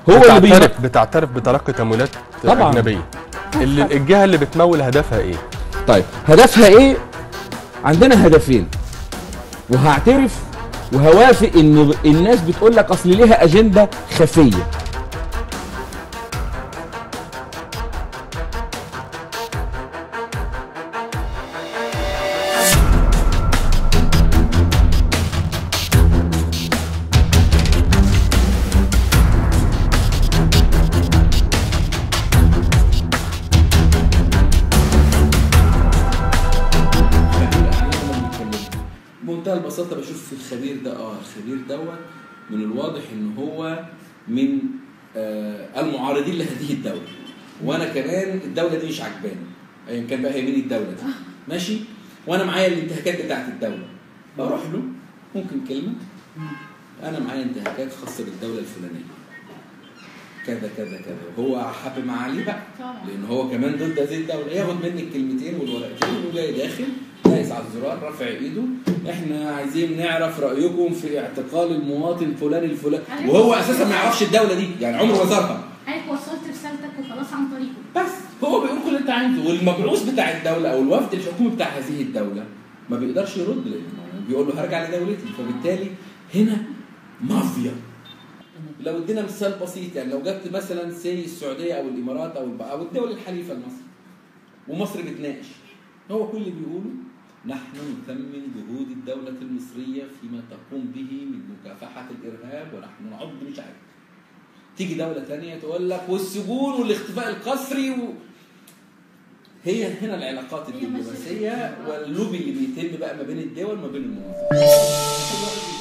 هو اللي بينقي بتعترف بتعترف بتلقي تمويلات طبعاً. اجنبيه اللي الجهه اللي بتمول هدفها ايه طيب هدفها ايه عندنا هدفين وهعترف وهوافق ان الناس بتقول لك اصل ليها اجنده خفيه بمنتهى البساطه بشوف في الخبير ده اه الخبير دوت من الواضح ان هو من آه المعارضين لهذه الدوله وانا كمان الدوله دي مش عجباني ايا كان بقى هي مين الدوله دي ماشي وانا معايا الانتهاكات بتاعت الدوله بروح له ممكن كلمه انا معايا انتهاكات خاصه بالدوله الفلانيه كذا كذا كذا وهو حابب مع عليه بقى طبعا. لان هو كمان ضد هذه الدوله ياخد مني الكلمتين والورقتين وجاي داخل دايس على الزرار رافع ايده احنا عايزين نعرف رايكم في اعتقال المواطن فلان الفلاني وهو اساسا ما يعرفش الدوله دي يعني عمره ما زارها عليك وصلت رسالتك وخلاص عن طريقه بس هو بيقول كل اللي انت عايزه والمبعوث بتاع الدوله او الوفد الحكومي بتاع هذه الدوله ما بيقدرش يرد لانه بيقول له هرجع لدولتي فبالتالي هنا مافيا لو ادينا مثال بسيط يعني لو جبت مثلا سي السعوديه او الامارات او الب- او الدول الحليفه لمصر ومصر بتناقش هو كل اللي بيقوله نحن نثمن جهود الدولة المصرية فيما تقوم به من مكافحة الإرهاب ونحن نعض مش عارف تيجي دولة تانية تقول لك والسجون والاختفاء القسري و... هي هنا العلاقات هي الدبلوماسية مسألة- واللوبي اللي بيتم بقى ما بين الدول وما بين المواطنين